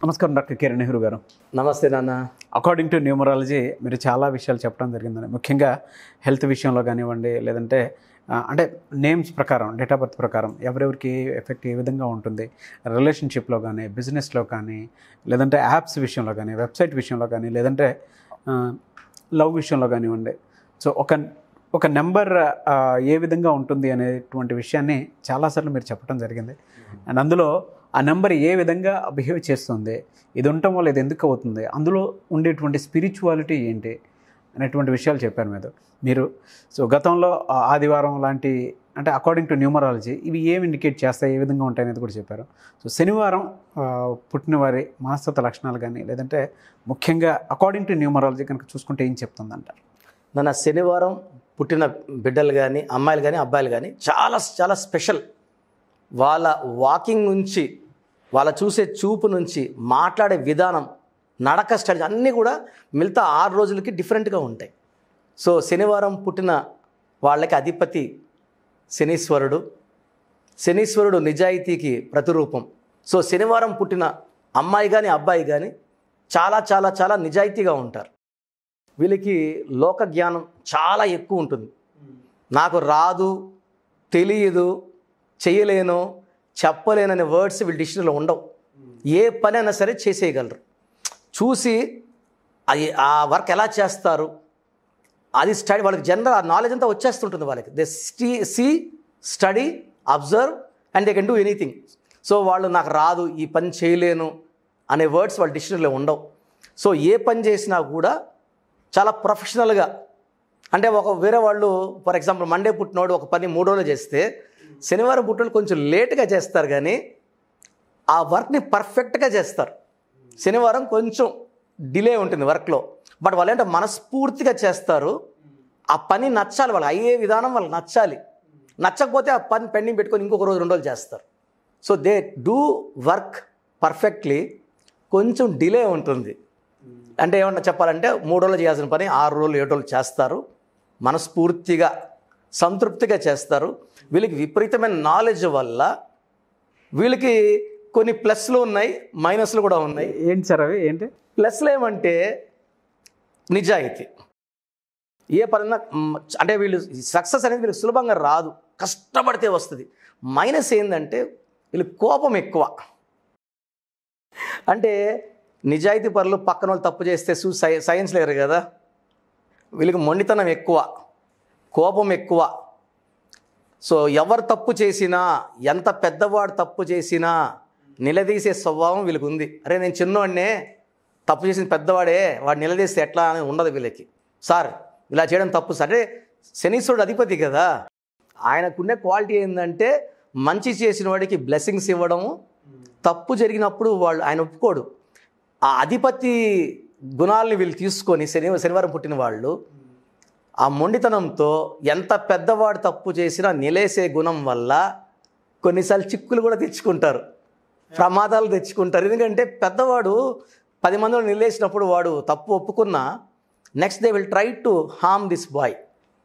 నమస్కారం డాక్టర్ కిరణ్ నెహ్రూ గారు నమస్తే నాన్న అకార్డింగ్ టు న్యూమరాలజీ మీరు చాలా విషయాలు చెప్పడం జరిగిందండి ముఖ్యంగా హెల్త్ విషయంలో కానివ్వండి లేదంటే ఆ, అంటే నేమ్స్ ప్రకారం డేట్ ఆఫ్ బర్త్ ప్రకారం ఎవరెవరికి ఎఫెక్ట్ ఏ విధంగా ఉంటుంది రిలేషన్షిప్లో కానీ బిజినెస్లో కానీ లేదంటే యాప్స్ విషయంలో కానీ వెబ్సైట్ విషయంలో కానీ లేదంటే లవ్ విషయంలో కానివ్వండి సో ఒక ఒక నెంబర్ ఏ విధంగా ఉంటుంది అనేటువంటి విషయాన్ని చాలాసార్లు మీరు చెప్పడం జరిగింది అండ్ అందులో ఆ నెంబర్ ఏ విధంగా బిహేవ్ చేస్తుంది ఇది ఉండటం వల్ల ఇది ఎందుకు అవుతుంది అందులో ఉండేటువంటి స్పిరిచువాలిటీ ఏంటి అనేటువంటి విషయాలు చెప్పారు మీరు మీరు సో గతంలో ఆ ఆదివారం లాంటి అంటే అకార్డింగ్ టు న్యూమరాలజీ ఇవి ఏమి ఇండికేట్ చేస్తాయి ఏ విధంగా ఉంటాయి అనేది కూడా చెప్పారు సో శనివారం ఆ, పుట్టిన వారి మనస్తత్వ లక్షణాలు కానీ లేదంటే ముఖ్యంగా అకార్డింగ్ టు న్యూమరాలజీ కనుక చూసుకుంటే ఏం చెప్తుందంటారు నాన్న శనివారం పుట్టిన బిడ్డలు కానీ అమ్మాయిలు కానీ అబ్బాయిలు కానీ చాలా చాలా స్పెషల్ వాళ్ళ వాకింగ్ నుంచి వాళ్ళ చూసే చూపు నుంచి మాట్లాడే విధానం నడక స్టడీ అన్నీ కూడా మిగతా ఆరు రోజులకి డిఫరెంట్గా ఉంటాయి సో శనివారం పుట్టిన వాళ్ళకి అధిపతి శనీశ్వరుడు శనీశ్వరుడు నిజాయితీకి ప్రతిరూపం సో శనివారం పుట్టిన అమ్మాయి కానీ అబ్బాయి కానీ చాలా చాలా చాలా నిజాయితీగా ఉంటారు వీళ్ళకి లోక జ్ఞానం చాలా ఎక్కువ ఉంటుంది నాకు రాదు తెలియదు చేయలేను చెప్పలేననే వర్డ్స్ వీళ్ళ డిక్షనరీలో ఉండవు ఏ పని అయినా సరే చేసేయగలరు చూసి అది ఆ వర్క్ ఎలా చేస్తారు అది స్టడీ వాళ్ళకి జనరల్ ఆ నాలెడ్జ్ అంతా వచ్చేస్తుంటుంది వాళ్ళకి దే స్టీ see study observe and they can do anything so వాళ్ళు నాకు రాదు ఈ పని చేయలేను అనే వర్డ్స్ వాళ్ళ డిక్షనరీలో ఉండవు సో ఏ పని చేసినా కూడా చాలా ప్రొఫెషనల్గా అంటే ఒక వేరే వాళ్ళు ఫర్ ఎగ్జాంపుల్ మండే పుట్టినోడు ఒక పని మూడు రోజులు చేస్తే శనివారం పుట్టినోడు కొంచెం లేట్గా చేస్తారు కానీ ఆ వర్క్ని పర్ఫెక్ట్గా చేస్తారు శనివారం కొంచెం డిలే ఉంటుంది వర్క్లో బట్ వాళ్ళు ఏంటంటే మనస్ఫూర్తిగా చేస్తారు ఆ పని నచ్చాలి వాళ్ళు అయ్యే విధానం వాళ్ళకి నచ్చాలి నచ్చకపోతే ఆ పని పెండింగ్ పెట్టుకొని ఇంకొక రోజు రెండు రోజులు చేస్తారు so they do work perfectly కొంచెం డిలే ఉంటుంది అంటే ఏమన్నా చెప్పాలంటే మూడు రోజులు చేయాల్సిన పని ఆరు రోజులు ఏడు రోజులు చేస్తారు మనస్ఫూర్తిగా సంతృప్తిగా చేస్తారు వీళ్ళకి విపరీతమైన నాలెడ్జ్ వల్ల వీళ్ళకి కొన్ని ప్లస్లు ఉన్నాయి మైనస్లు కూడా ఉన్నాయి ఏంటి సార్ అవి ఏంటి ప్లస్లు ఏమంటే నిజాయితీ ఏ పరంగా మ్, అంటే వీళ్ళు సక్సెస్ అనేది వీళ్ళకి సులభంగా రాదు కష్టపడితే వస్తుంది మైనస్ ఏంటంటే వీళ్ళు కోపం ఎక్కువ అంటే నిజాయితీ పనులు పక్కన వాళ్ళు తప్పు చేస్తే చూ సై సైన్స్ లేరు కదా వీళ్ళకి మొండితనం ఎక్కువ కోపం ఎక్కువ సో ఎవరు తప్పు చేసినా ఎంత పెద్దవాడు తప్పు చేసినా నిలదీసే స్వభావం వీళ్ళకి ఉంది అరే నేను చిన్నవాడినే తప్పు చేసిన పెద్దవాడే వాడు నిలదీస్తే ఎట్లా అని ఉండదు వీళ్ళకి సార్ ఇలా చేయడం తప్పు సార్ అంటే శనీశ్వరుడు అధిపతి కదా ఆయనకున్నే క్వాలిటీ ఏంటంటే మంచి చేసిన వాడికి బ్లెస్సింగ్స్ ఇవ్వడము తప్పు జరిగినప్పుడు వాళ్ళు ఆయన ఒప్పుకోడు ఆ అధిపతి గుణాలని వీళ్ళు తీసుకొని శని శనివారం పుట్టిన వాళ్ళు ఆ మొండితనంతో ఎంత పెద్దవాడు తప్పు చేసినా నిలేసే గుణం వల్ల కొన్నిసార్లు చిక్కులు కూడా తెచ్చుకుంటారు ప్రమాదాలు తెచ్చుకుంటారు ఎందుకంటే పెద్దవాడు పది మందిలో నిలేసినప్పుడు వాడు తప్పు ఒప్పుకున్నా next they will try to harm this boy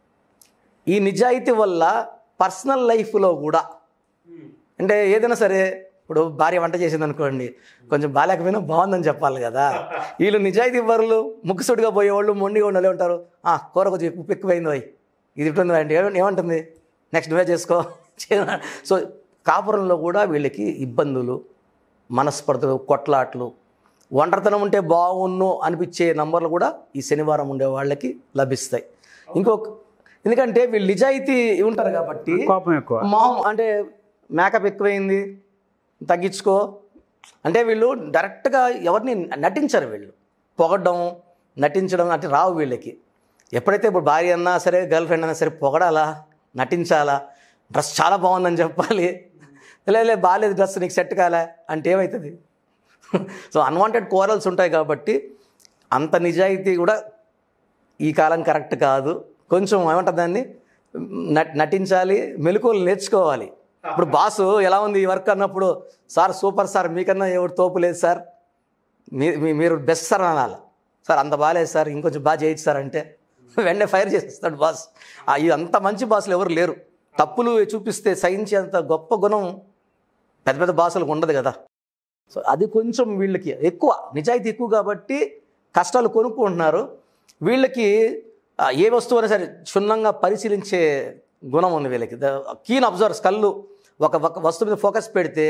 ఈ నిజాయితీ వల్ల పర్సనల్ లైఫ్లో కూడా అంటే ఏదైనా సరే ఇప్పుడు భార్య వంట చేసింది అనుకోండి కొంచెం బాగాలేకపోయినా బాగుందని చెప్పాలి కదా వీళ్ళు నిజాయితీ పరులు ముక్కుసుడిగా పోయేవాళ్ళు మొండిగా ఉండాలి ఉంటారు "ఆ, కూర కొంచెం ఉప్పు ఎక్కువైంది పోయి ఇది ఇటుంది అంటే ఏమంటుంది నెక్స్ట్ నువ్వే చేసుకో సో కాపురంలో కూడా వీళ్ళకి ఇబ్బందులు మనస్పర్ధలు కొట్లాట్లు ఒంటరితనం ఉంటే బాగున్ను అనిపించే నంబర్లు కూడా ఈ శనివారం ఉండే వాళ్ళకి లభిస్తాయి ఇంకొక ఎందుకంటే వీళ్ళు నిజాయితీ ఉంటారు కాబట్టి కోపం ఎక్కువ మొహం అంటే మేకప్ ఎక్కువైంది తగ్గించుకో అంటే వీళ్ళు డైరెక్ట్గా ఎవరిని నటించరు వీళ్ళు పొగడడం నటించడం అంటే రావు వీళ్ళకి ఎప్పుడైతే ఇప్పుడు భార్య అన్నా సరే గర్ల్ ఫ్రెండ్ అన్నా సరే పొగడాలా నటించాలా డ్రెస్ చాలా బాగుందని చెప్పాలి లేదు లేదు బాగాలేదు డ్రెస్ నీకు సెట్ కాలే అంటే ఏమవుతుంది సో అన్వాంటెడ్ కోరల్స్ ఉంటాయి కాబట్టి అంత నిజాయితీ కూడా ఈ కాలం కరెక్ట్ కాదు కొంచెం ఏమంటుంది దాన్ని నట్- నటించాలి మెలకువలు నేర్చుకోవాలి ఇప్పుడు బాసు ఎలా ఉంది ఈ వర్క్ అన్నప్పుడు సార్ సూపర్ సార్ మీకన్నా ఎవరు తోపు లేదు సార్ మీ మీ- మీరు బెస్ట్ సార్ అనాలి సార్ అంత బాగాలేదు సార్ ఇంకొంచెం బాగా చేయొచ్చు సార్ అంటే వెంటనే ఫైర్ చేసేస్తాడు బాస్ ఆ, ఈ అంత మంచి బాసులు ఎవరు లేరు తప్పులు చూపిస్తే సహించేంత గొప్ప గుణం పెద్ద పెద్ద బాసులకు ఉండదు కదా సో అది కొంచెం వీళ్ళకి ఎక్కువ నిజాయితీ ఎక్కువ కాబట్టి కష్టాలు కొనుక్కుంటున్నారు వీళ్ళకి ఆ, ఏ వస్తువు అయినా సరే క్షుణ్ణంగా పరిశీలించే గుణం ఉంది వీళ్ళకి కీన్ అబ్జర్వర్స్ కళ్ళు ఒక ఒక వస్తువు మీద ఫోకస్ పెడితే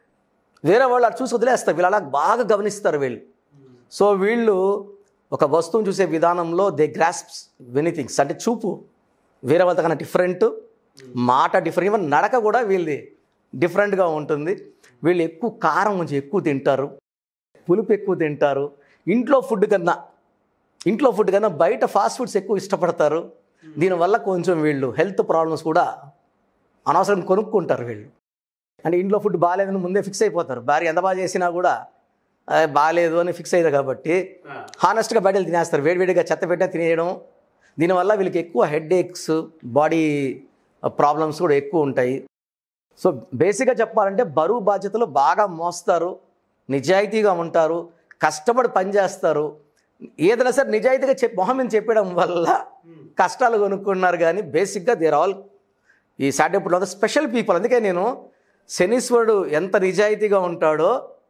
వేరే వాళ్ళు అటు చూసి వదిలేస్తారు వీళ్ళు అలా బాగా గమనిస్తారు వీళ్ళు సో వీళ్ళు ఒక వస్తువును చూసే విధానంలో దే గ్రాస్ప్స్ మెనీ థింగ్స్ అంటే చూపు వేరే వాళ్ళతో కన్నా డిఫరెంట్ మాట డిఫరెంట్ ఈవెన్ నడక కూడా వీళ్ళది డిఫరెంట్గా ఉంటుంది వీళ్ళు ఎక్కువ కారం కొంచెం ఎక్కువ తింటారు పులుపు ఎక్కువ తింటారు ఇంట్లో ఫుడ్ కన్నా ఇంట్లో ఫుడ్ కన్నా బయట ఫాస్ట్ ఫుడ్స్ ఎక్కువ ఇష్టపడతారు దీనివల్ల కొంచెం వీళ్ళు హెల్త్ ప్రాబ్లమ్స్ కూడా అనవసరం కొనుక్కుంటారు వీళ్ళు అంటే ఇంట్లో ఫుడ్ బాగాలేదని ముందే ఫిక్స్ అయిపోతారు భార్య ఎంత బాగా చేసినా కూడా "అదే బాగాలేదు అని ఫిక్స్ అయ్యారు కాబట్టి హానెస్ట్గా బయటలు తినేస్తారు వేడివేడిగా చెత్త పెట్టినా తినేయడం దీనివల్ల వీళ్ళకి ఎక్కువ హెడ్ ఏక్స్ బాడీ ప్రాబ్లమ్స్ కూడా ఎక్కువ ఉంటాయి సో బేసిక్గా చెప్పాలంటే బరువు బాధ్యతలు బాగా మోస్తారు నిజాయితీగా ఉంటారు కష్టపడి పనిచేస్తారు ఏదైనా సరే నిజాయితీగా చెప్ మొహం మీద చెప్పడం వల్ల కష్టాలు కొనుక్కున్నారు కానీ బేసిక్గా దేర్ ఆల్ ఈ సాటర్డే అంతా స్పెషల్ పీపుల్ అందుకే నేను శనీశ్వరుడు ఎంత నిజాయితీగా ఉంటాడో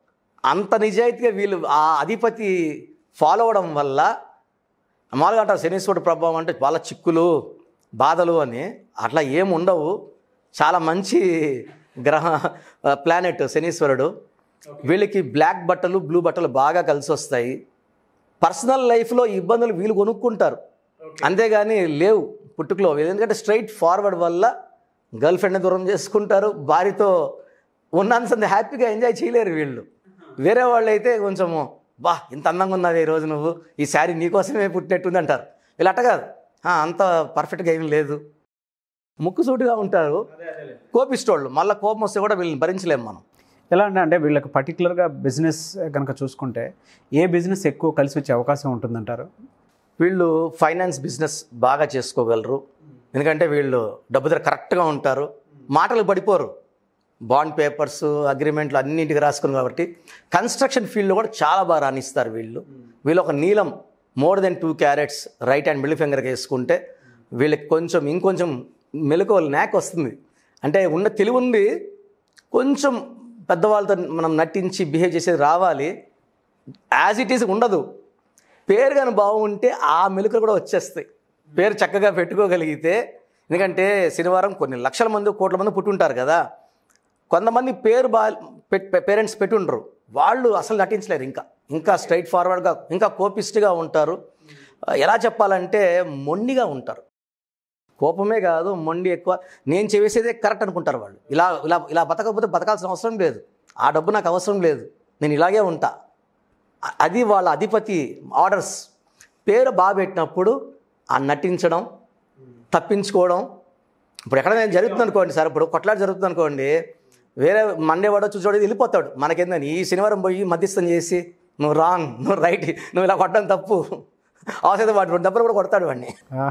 అంత నిజాయితీగా వీళ్ళు ఆ అధిపతి ఫాలో అవడం వల్ల మామూలుగా అంటారు శనీశ్వరుడు ప్రభావం అంటే వాళ్ళ చిక్కులు బాధలు అని అట్లా ఏం ఉండవు చాలా మంచి గ్రహ ప్లానెట్ శనీశ్వరుడు వీళ్ళకి బ్లాక్ బట్టలు బ్లూ బట్టలు బాగా కలిసి వస్తాయి పర్సనల్ లైఫ్లో ఇబ్బందులు వీళ్ళు కొనుక్కుంటారు అంతేగాని లేవు పుట్టుకలో ఎందుకంటే స్ట్రైట్ ఫార్వర్డ్ వల్ల గర్ల్ ఫ్రెండ్ని దూరం చేసుకుంటారు భార్యతో ఉన్నంత సంది హ్యాపీగా ఎంజాయ్ చేయలేరు వీళ్ళు వేరే వాళ్ళు అయితే కొంచెము బా ఇంత అందంగా ఉన్నావు ఈ రోజు నువ్వు ఈ శారీ నీకోసమే పుట్టినట్టుంది అంటారు వీళ్ళు అట్ట కాదు "ఆ, అంత పర్ఫెక్ట్గా ఏం లేదు ముక్కుసూటిగా ఉంటారు కోపిస్తోళ్ళు మళ్ళీ కోపం వస్తే కూడా వీళ్ళని భరించలేము మనం ఎలా అంటే అంటే వీళ్ళకి పర్టికులర్గా బిజినెస్ కనుక చూసుకుంటే ఏ బిజినెస్ ఎక్కువ కలిసి వచ్చే అవకాశం ఉంటుందంటారు వీళ్ళు ఫైనాన్స్ బిజినెస్ బాగా చేసుకోగలరు ఎందుకంటే వీళ్ళు డబ్బు దగ్గర కరెక్ట్గా ఉంటారు మాటలు పడిపోరు బాండ్ పేపర్స్ అగ్రిమెంట్లు అన్నింటికి రాసుకుని కాబట్టి కన్స్ట్రక్షన్ ఫీల్డ్లో కూడా చాలా బాగా రాణిస్తారు వీళ్ళు వీళ్ళు ఒక నీలం more than two carats right hand middle ఫింగర్కి వేసుకుంటే వీళ్ళకి కొంచెం ఇంకొంచెం మెలకువలు నాక్ వస్తుంది అంటే ఉన్న తెలివి ఉంది కొంచెం పెద్దవాళ్ళతో మనం నటించి బిహేవ్ చేసేది రావాలి యాజ్ ఇట్ ఈస్ ఉండదు పేరు కానీ బాగుంటే ఆ మెలుకలు కూడా వచ్చేస్తాయి పేరు చక్కగా పెట్టుకోగలిగితే ఎందుకంటే శనివారం కొన్ని లక్షల మంది కోట్ల మంది పుట్టుంటారు కదా కొంతమంది పేరు బా పేరెంట్స్ పెట్టుండరు వాళ్ళు అసలు నటించలేరు ఇంకా ఇంకా స్ట్రైట్ ఫార్వర్డ్గా ఇంకా కోపిస్ట్గా ఉంటారు ఎలా చెప్పాలంటే మొండిగా ఉంటారు కోపమే కాదు మొండి ఎక్కువ నేను చేసేదే కరెక్ట్ అనుకుంటారు వాళ్ళు ఇలా ఇలా ఇలా బతకపోతే బతకాల్సిన అవసరం లేదు ఆ డబ్బు నాకు అవసరం లేదు నేను ఇలాగే ఉంటా అ- అది వాళ్ళ అధిపతి ఆర్డర్స్ పేరు బాగా పెట్టినప్పుడు ఆ నటించడం తప్పించుకోవడం ఇప్పుడు ఎక్కడ నేను జరుగుతుంది అనుకోండి సార్ ఇప్పుడు కొట్లాట జరుగుతుంది అనుకోండి వేరే మండే వాడో చూసేవాడు వెళ్ళిపోతాడు మనకేందని ఈ శనివారం పోయి మధ్యస్థం చేసి నువ్వు రాంగ్ నువ్వు రైట్ నువ్వు ఇలా కొట్టడం తప్పు అవసరం వాడు రెండు దెబ్బలు కూడా కొడతాడు వాడిని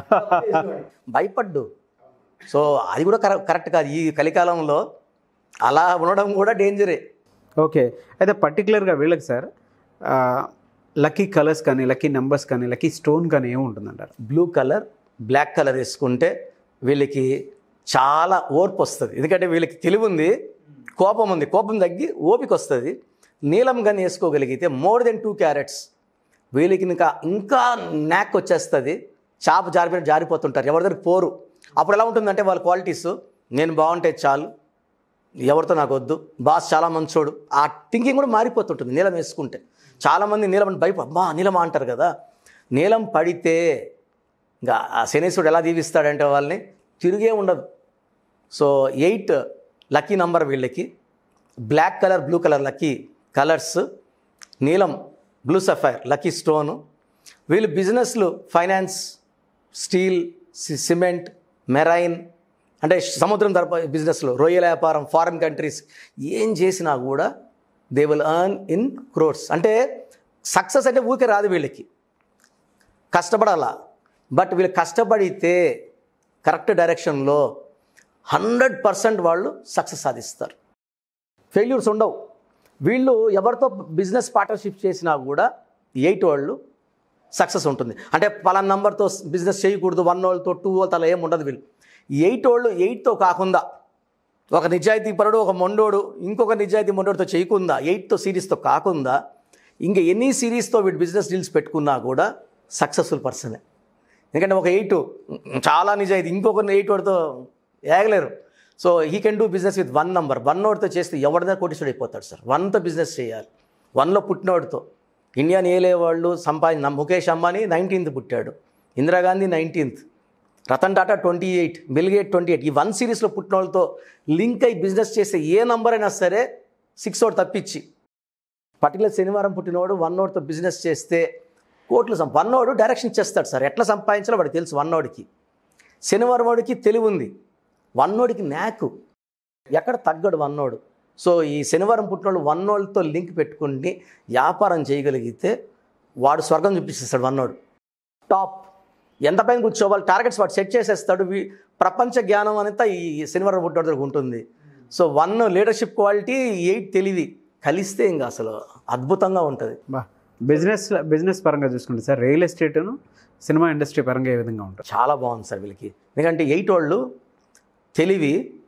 భయపడ్డు సో అది కూడా కరె కరెక్ట్ కాదు ఈ కలికాలంలో అలా ఉండడం కూడా డేంజరే ఓకే అయితే పర్టికులర్గా వీళ్ళకి సార్ లక్కీ కలర్స్ కానీ లక్కీ నెంబర్స్ కానీ లక్కీ స్టోన్ కానీ ఏముంటుందంటారు బ్లూ కలర్ బ్లాక్ కలర్ వేసుకుంటే వీళ్ళకి చాలా ఓర్పు వస్తుంది ఎందుకంటే వీళ్ళకి తెలివి ఉంది కోపం ఉంది కోపం తగ్గి ఓపిక వస్తుంది నీలం గన్ వేసుకోగలిగితే మోర్ దెన్ టూ క్యారెట్స్ వీళ్ళకి ఇంకా ఇంకా నాక్ వచ్చేస్తుంది చాప జారిపోయిన జారిపోతుంటారు ఎవరి దగ్గర పోరు అప్పుడు ఎలా ఉంటుందంటే వాళ్ళ క్వాలిటీస్ నేను బాగుంటే చాలు ఎవరితో నాకు వద్దు బాస్ చాలా మంచోడు ఆ థింకింగ్ కూడా మారిపోతుంటుంది నీలం వేసుకుంటే చాలామంది నీలం అంటే భయప అమ్మా నీలం అంటారు కదా నీలం పడితే ఇంకా ఆ శనీశ్వరుడు ఎలా దీవిస్తాడంటే వాళ్ళని తిరిగే ఉండదు సో ఎయిట్ లక్కీ నంబర్ వీళ్ళకి black colour blue colour lucky colours నీలం బ్లూ సఫైర్ లక్కీ స్టోను వీళ్ళు బిజినెస్లు ఫైనాన్స్ స్టీల్ సి- సిమెంట్ మెరైన్ అంటే సముద్రం తరపు బిజినెస్లో రొయ్యల వ్యాపారం ఫారిన్ కంట్రీస్ ఏం చేసినా కూడా they will earn in crores అంటే సక్సెస్ అంటే ఊరికే రాదు వీళ్ళకి కష్టపడాలా బట్ వీళ్ళు కష్టపడితే కరెక్ట్ డైరెక్షన్లో హండ్రెడ్ పర్సెంట్ వాళ్ళు సక్సెస్ సాధిస్తారు ఫెయిల్యూర్స్ ఉండవు వీళ్ళు ఎవరితో బిజినెస్ పార్ట్నర్షిప్ చేసినా కూడా ఎయిట్ వాళ్ళు సక్సెస్ ఉంటుంది అంటే పలానా నెంబర్తో బిజినెస్ చేయకూడదు వన్ వాళ్ళతో టూ వాళ్ళతో అలా ఏం ఉండదు వీళ్ళు ఎయిట్ వాళ్ళు ఎయిట్తో కాకుండా ఒక నిజాయితీ పరుడు ఒక మొండోడు ఇంకొక నిజాయితీ మొండోడితో చేయకుండా ఎయిట్తో సిరీస్తో కాకుండా ఇంకా ఎన్ని సిరీస్తో వీడు బిజినెస్ డీల్స్ పెట్టుకున్నా కూడా సక్సెస్ఫుల్ పర్సనే ఎందుకంటే ఒక ఎయిట్ చాలా నిజాయితీ ఇంకొక ఎయిట్ వాడితో ఏగలేరు so he can do business with one number one నోట్తో చేస్తే ఎవరిదా కోటీశ్వరుడు అయిపోతాడు సార్ వన్తో బిజినెస్ చేయాలి వన్లో పుట్టినోడితో ఇండియాని ఏలే వాళ్ళు సంపాదించిన ముఖేష్ అంబానీ నైన్టీన్త్ పుట్టాడు Indira Gandhi nineteenth Ratan Tata twenty eight Bill Gate twenty eight ఈ వన్ సిరీస్లో పుట్టిన వాళ్ళతో లింక్ అయి బిజినెస్ చేసే ఏ నంబర్ అయినా సరే సిక్స్ ఓట్ తప్పించి పర్టికులర్ శనివారం పుట్టినవాడు వన్ నోట్తో బిజినెస్ చేస్తే కోట్లు సం వన్ నోడు డైరెక్షన్ ఇచ్చేస్తాడు సార్ ఎట్లా సంపాదించాలో వాడికి తెలుసు వన్ నోడికి శనివారం వాడికి తెలివి ఉంది వన్ నోడికి న్యాక్ ఎక్కడ తగ్గడు వన్నోడు సో ఈ శనివారం పుట్టినోళ్ళు వన్నోళ్ళతో లింక్ పెట్టుకుని వ్యాపారం చేయగలిగితే వాడు స్వర్గం చూపించేస్తాడు వన్నోడు టాప్ ఎంత పైన కూర్చోవాలి టార్గెట్స్ వాడు సెట్ చేసేస్తాడు వీ- ప్రపంచ జ్ఞానం అంతా ఈ శనివారం పుట్టినోడి దగ్గర ఉంటుంది so one leadership quality eight తెలివి కలిస్తే ఇంకా అసలు అద్భుతంగా ఉంటుంది బా బిజినెస్ బిజినెస్ పరంగా చూసుకుంటే సార్ రియల్ ఎస్టేట్ను సినిమా ఇండస్ట్రీ పరంగా ఏ విధంగా ఉంటుంది చాలా బాగుంది సార్ వీళ్ళకి ఎందుకంటే ఎయిట్ వాళ్ళు తెలివి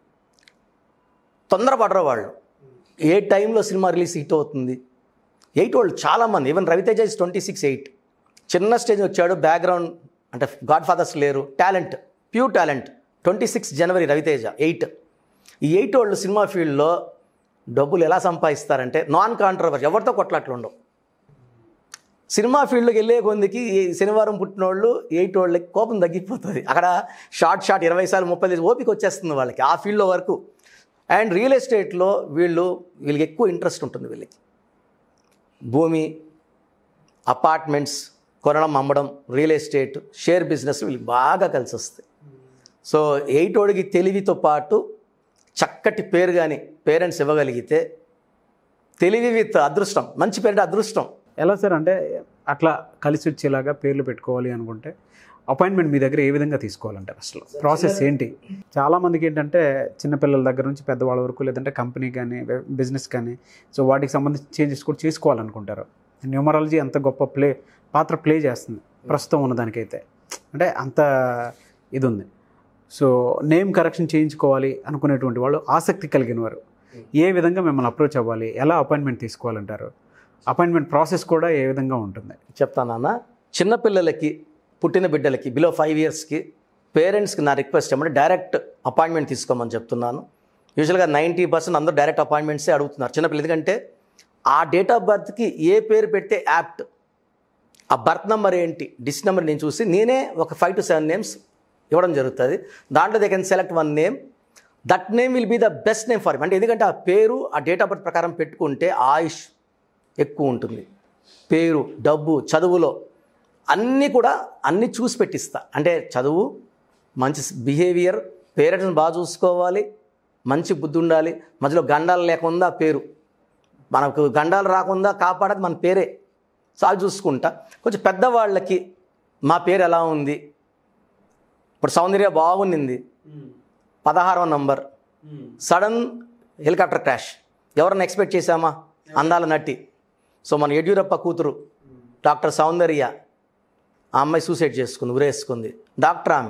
తొందరపడరు వాళ్ళు ఏ టైంలో సినిమా రిలీజ్ హిట్ అవుతుంది ఎయిట్ వాళ్ళు చాలామంది even Ravi Teja is twenty six eight చిన్న స్టేజ్ వచ్చాడు బ్యాక్గ్రౌండ్ అంటే గాడ్ ఫాదర్స్ లేరు talent pure talent twenty six జనవరి రవితేజ ఎయిట్ ఈ ఎయిట్ వాళ్ళు సినిమా ఫీల్డ్లో డబ్బులు ఎలా సంపాదిస్తారంటే నాన్ కాంట్రవర్సీ ఎవరితో కొట్లాట్లు ఉండవు సినిమా ఫీల్డ్కి వెళ్ళే కొందికి ఈ శనివారం పుట్టినోళ్ళు ఎయిట్ వాళ్ళకి కోపం తగ్గిపోతుంది అక్కడ షార్ట్ షార్ట్ ఇరవై సార్లు ముప్పై ఐదు ఓపిక వచ్చేస్తుంది వాళ్ళకి ఆ ఫీల్డ్లో వరకు అండ్ రియల్ ఎస్టేట్లో వీళ్ళు వీళ్ళకి ఎక్కువ ఇంట్రెస్ట్ ఉంటుంది వీళ్ళకి భూమి అపార్ట్మెంట్స్ కొనడం అమ్మడం రియల్ ఎస్టేట్ షేర్ బిజినెస్ వీళ్ళకి బాగా కలిసి వస్తాయి సో ఎయిట్ ఓడికి తెలివితో పాటు చక్కటి పేరు కానీ పేరెంట్స్ ఇవ్వగలిగితే తెలివి విత్ అదృష్టం మంచి పేరు అదృష్టం ఎలా సార్ అంటే అట్లా కలిసి వచ్చేలాగా పేర్లు పెట్టుకోవాలి అనుకుంటే అపాయింట్మెంట్ మీ దగ్గర ఏ విధంగా తీసుకోవాలంటారు అసలు ప్రాసెస్ ఏంటి చాలామందికి ఏంటంటే చిన్నపిల్లల దగ్గర నుంచి పెద్దవాళ్ళ వరకు లేదంటే కంపెనీ కానీ బిజినెస్ కానీ సో వాటికి సంబంధించి చేంజెస్ కూడా చేసుకోవాలనుకుంటారు న్యూమరాలజీ అంత గొప్ప ప్లే పాత్ర ప్లే చేస్తుంది ప్రస్తుతం ఉన్నదానికైతే అంటే అంత ఇది ఉంది సో నేమ్ కరెక్షన్ చేయించుకోవాలి అనుకునేటువంటి వాళ్ళు ఆసక్తి కలిగిన వారు ఏ విధంగా మిమ్మల్ని అప్రోచ్ అవ్వాలి ఎలా అపాయింట్మెంట్ తీసుకోవాలంటారు అపాయింట్మెంట్ ప్రాసెస్ కూడా ఏ విధంగా ఉంటుంది చెప్తానన్న చిన్నపిల్లలకి పుట్టిన బిడ్డలకి బిలో ఫైవ్ ఇయర్స్కి పేరెంట్స్కి నా రిక్వెస్ట్ ఏమంటే డైరెక్ట్ అపాయింట్మెంట్ తీసుకోమని చెప్తున్నాను యూజువల్గా నైంటీ పర్సెంట్ అందరూ డైరెక్ట్ అపాయింట్మెంట్సే అడుగుతున్నారు చిన్నపిల్లలు ఎందుకంటే ఆ డేట్ ఆఫ్ బర్త్కి ఏ పేరు పెడితే యాప్ట్ ఆ బర్త్ నెంబర్ ఏంటి డిస్ నెంబర్ నేను చూసి నేనే ఒక ఫైవ్ టు సెవెన్ నేమ్స్ ఇవ్వడం జరుగుతుంది దాంట్లో they can select one name that name will be the best name for అంటే ఎందుకంటే ఆ పేరు ఆ డేట్ ఆఫ్ బర్త్ ప్రకారం పెట్టుకుంటే ఆయుష్ ఎక్కువ ఉంటుంది పేరు డబ్బు చదువులో అన్నీ కూడా అన్నీ చూసి పెట్టిస్తా అంటే చదువు మంచి బిహేవియర్ పేరెంట్స్ని బాగా చూసుకోవాలి మంచి బుద్ధి ఉండాలి మధ్యలో గండాలు లేకుండా పేరు మనకు గండాలు రాకుండా కాపాడేది మన పేరే సో అది చూసుకుంటా కొంచెం పెద్దవాళ్ళకి మా పేరు ఎలా ఉంది ఇప్పుడు సౌందర్య బాగుండింది పదహారవ నంబర్ సడన్ హెలికాప్టర్ క్రాష్ ఎవరన్నా ఎక్స్పెక్ట్ చేశామా అందాల నటి సో మన యడ్యూరప్ప కూతురు డాక్టర్ సౌందర్య ఆ అమ్మాయి సూసైడ్ చేసుకుంది ఉరేసుకుంది డాక్టర్ ఆమె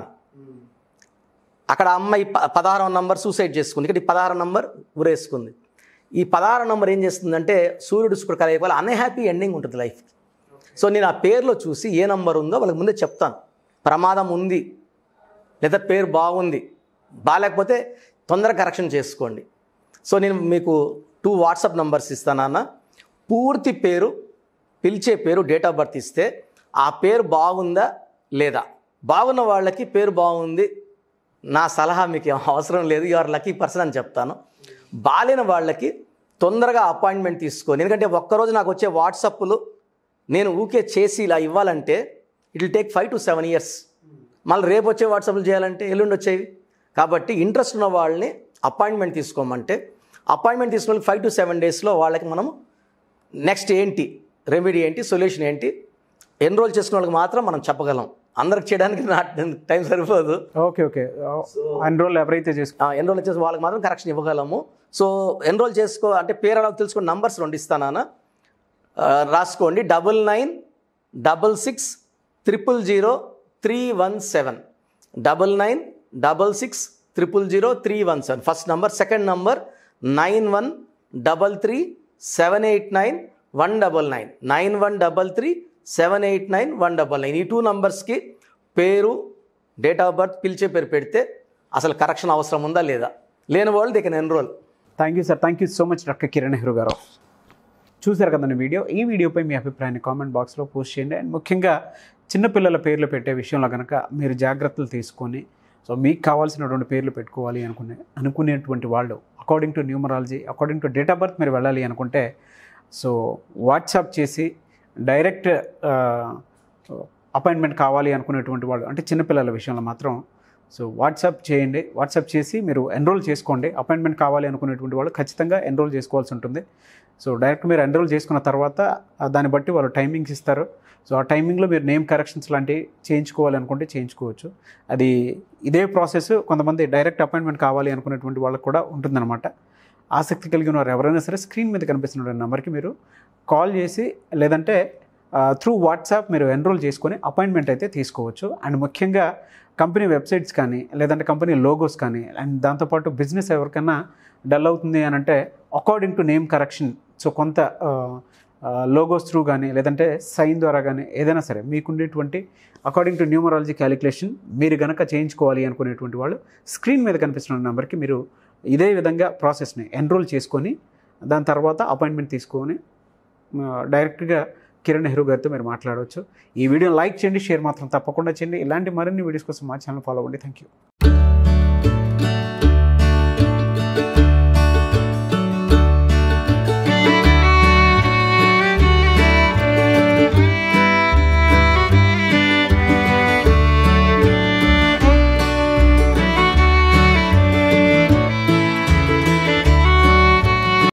అక్కడ ఆ అమ్మాయి ప పదహారవ నంబర్ సూసైడ్ చేసుకుంది ఇక్కడ ఈ పదహారు నంబర్ ఉరేసుకుంది ఈ పదహారు నంబర్ ఏం చేస్తుందంటే సూర్యుడు శుక్రుడు కలయిపోవాలి అన్హ్యాపీ ఎండింగ్ ఉంటుంది లైఫ్కి సో నేను ఆ పేరులో చూసి ఏ నంబర్ ఉందో వాళ్ళకి ముందే చెప్తాను ప్రమాదం ఉంది లేదా పేరు బాగుంది బాగాలేకపోతే తొందరగా కరెక్షన్ చేసుకోండి సో నేను మీకు టూ వాట్సాప్ నంబర్స్ ఇస్తానన్న పూర్తి పేరు పిలిచే పేరు డేట్ ఆఫ్ బర్త్ ఇస్తే ఆ పేరు బాగుందా లేదా బాగున్న వాళ్ళకి పేరు బాగుంది నా సలహా మీకు ఏం అవసరం లేదు యువర్ లక్కీ పర్సన్ అని చెప్తాను బాలేని వాళ్ళకి తొందరగా అపాయింట్మెంట్ తీసుకొని ఎందుకంటే ఒక్కరోజు నాకు వచ్చే వాట్సాప్లు నేను ఊకే చేసి ఇలా ఇవ్వాలంటే it will take five to seven years మళ్ళీ రేపు వచ్చే వాట్సాప్లు చేయాలంటే ఎల్లుండి వచ్చేవి కాబట్టి ఇంట్రెస్ట్ ఉన్న వాళ్ళని అపాయింట్మెంట్ తీసుకోమంటే అపాయింట్మెంట్ తీసుకున్న ఫైవ్ టు సెవెన్ డేస్లో వాళ్ళకి మనం నెక్స్ట్ ఏంటి రెమెడీ ఏంటి సొల్యూషన్ ఏంటి ఎన్రోల్ చేసుకున్న వాళ్ళకి మాత్రం మనం చెప్పగలం అందరికి చేయడానికి నా టైం సరిపోదు ఓకే ఓకే ఎన్రోల్ ఎవరైతే చేసుకు ఎన్రోల్ చేసి వాళ్ళకి మాత్రం కరెక్షన్ ఇవ్వగలము సో ఎన్రోల్ చేసుకో అంటే పేరు అలా తెలుసుకుని నంబర్స్ రెండు ఇస్తానా రాసుకోండి double nine double six triple zero three one seven double nine double six triple zero three one seven first number second number nine one double three seven eight nine one double nine nine one double three seven eight nine one double nine ఈ two నంబర్స్కి పేరు date of birth పిలిచే పేరు పెడితే అసలు correction అవసరం ఉందా లేదా లేని వాళ్ళు they can enrol thank you sir thank you so much doctor Kiran Nehru garu చూశారు కదండి వీడియో ఈ వీడియోపై మీ అభిప్రాయాన్ని కామెంట్ బాక్స్లో పోస్ట్ చేయండి అండ్ ముఖ్యంగా చిన్నపిల్లల పేర్లు పెట్టే విషయంలో కనుక మీరు జాగ్రత్తలు తీసుకొని సో మీకు కావాల్సినటువంటి పేర్లు పెట్టుకోవాలి అనుకునే అనుకునేటువంటి వాళ్ళు according to numerology according to date of birth మీరు వెళ్ళాలి అనుకుంటే సో వాట్సాప్ చేసి డైరెక్ట్ అపాయింట్మెంట్ కావాలి అనుకునేటువంటి వాళ్ళు అంటే చిన్నపిల్లల విషయంలో మాత్రం సో వాట్సాప్ చేయండి వాట్సాప్ చేసి మీరు ఎన్రోల్ చేసుకోండి అపాయింట్మెంట్ కావాలి అనుకునేటువంటి వాళ్ళు ఖచ్చితంగా ఎన్రోల్ చేసుకోవాల్సి ఉంటుంది సో డైరెక్ట్ మీరు ఎన్రోల్ చేసుకున్న తర్వాత ఆ దాన్ని బట్టి వాళ్ళు టైమింగ్స్ ఇస్తారు సో ఆ టైమింగ్లో మీరు నేమ్ కరెక్షన్స్ లాంటివి చేయించుకోవాలి అనుకుంటే చేయించుకోవచ్చు అది ఇదే ప్రాసెస్ కొంతమంది డైరెక్ట్ అపాయింట్మెంట్ కావాలి అనుకునేటువంటి వాళ్ళకి కూడా ఉంటుందన్నమాట ఆసక్తి కలిగిన వారు ఎవరైనా సరే స్క్రీన్ మీద కనిపిస్తున్న నెంబర్కి మీరు కాల్ చేసి లేదంటే త్రూ వాట్సాప్ మీరు ఎన్రోల్ చేసుకొని అపాయింట్మెంట్ అయితే తీసుకోవచ్చు అండ్ ముఖ్యంగా కంపెనీ వెబ్సైట్స్ కానీ లేదంటే కంపెనీ లోగోస్ కానీ అండ్ దాంతోపాటు బిజినెస్ ఎవరికైనా డల్ అవుతుంది అని అంటే according to name correction so కొంత లోగోస్ త్రూ కానీ లేదంటే సైన్ ద్వారా కానీ ఏదైనా సరే మీకుండేటువంటి అకార్డింగ్ టు న్యూమరాలజీ క్యాలిక్యులేషన్ మీరు గనక చేయించుకోవాలి అనుకునేటువంటి వాళ్ళు స్క్రీన్ మీద కనిపిస్తున్న నెంబర్కి మీరు ఇదే విధంగా ప్రాసెస్ని ఎన్రోల్ చేసుకొని దాని తర్వాత అపాయింట్మెంట్ తీసుకొని ఆ, డైరెక్ట్గా కిరణ్ నెహ్రూ గారితో మీరు మాట్లాడవచ్చు ఈ వీడియో లైక్ చేయండి షేర్ మాత్రం తప్పకుండా చేయండి ఇలాంటి మరిన్ని వీడియోస్ కోసం మా ఛానల్ ఫాలో అవ్వండి థ్యాంక్ యూ